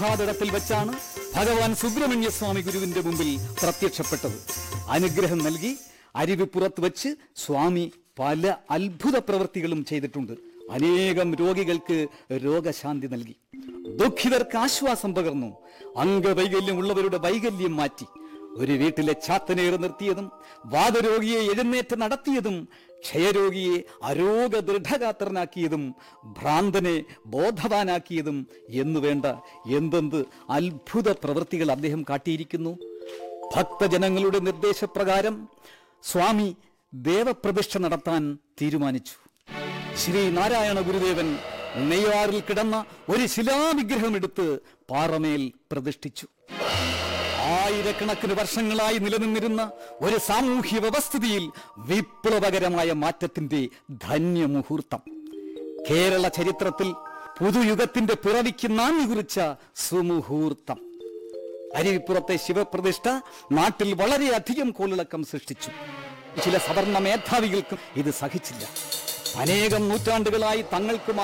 ത്തിൽ വെച്ചാണ് ഭഗവാൻ സുബ്രഹ്മണ്യ സ്വാമി ഗുരുവിന്റെ മുമ്പിൽ പ്രത്യക്ഷപ്പെട്ടത് അനുഗ്രഹം നൽകി അരുവിപ്പുറത്ത് വെച്ച് സ്വാമി പല അത്ഭുത പ്രവൃത്തികളും ചെയ്തിട്ടുണ്ട് അനേകം രോഗികൾക്ക് രോഗശാന്തി നൽകി ദുഃഖിതർക്ക് ആശ്വാസം പകർന്നു അംഗവൈകല്യമുള്ളവരുടെ വൈകല്യം മാറ്റി ഒരു വീട്ടിലെ ചാത്തനേറ് നിർത്തിയതും വാദരോഗിയെ എഴുന്നേറ്റ് നടത്തിയതും ക്ഷയരോഗിയെ അരോഗ ദൃഢഗാത്രനാക്കിയതും ഭ്രാന്തനെ ബോധവാനാക്കിയതും എന്നു വേണ്ട എന്തെന്ത് അത്ഭുത പ്രവൃത്തികൾ അദ്ദേഹം കാട്ടിയിരിക്കുന്നു ഭക്തജനങ്ങളുടെ നിർദ്ദേശപ്രകാരം സ്വാമി ദേവപ്രതിഷ്ഠ നടത്താൻ തീരുമാനിച്ചു ശ്രീ നാരായണ ഗുരുദേവൻ നെയ്യാറിൽ കിടന്ന ഒരു ശിലാവിഗ്രഹം എടുത്ത് പാറമേൽ പ്രതിഷ്ഠിച്ചു ആയിരക്കണക്കിന് വർഷങ്ങളായി നിലനിന്നിരുന്ന ഒരു സാമൂഹ്യ വ്യവസ്ഥിതിയിൽ വിപ്ലവകരമായ മാറ്റത്തിന്റെ ധന്യമുഹൂർത്തം കേരള ചരിത്രത്തിൽ പുതുയുഗത്തിന്റെ പിറവിക്ക് നാന്ദി കുറിച്ച സുമുഹൂർത്തം അരുവിപ്പുറത്തെ ശിവപ്രതിഷ്ഠ നാട്ടിൽ വളരെയധികം കോളിളക്കം സൃഷ്ടിച്ചു ചില സവർണ മേധാവികൾക്കും ഇത് സഹിച്ചില്ല അനേകം നൂറ്റാണ്ടുകളായി തങ്ങൾക്ക്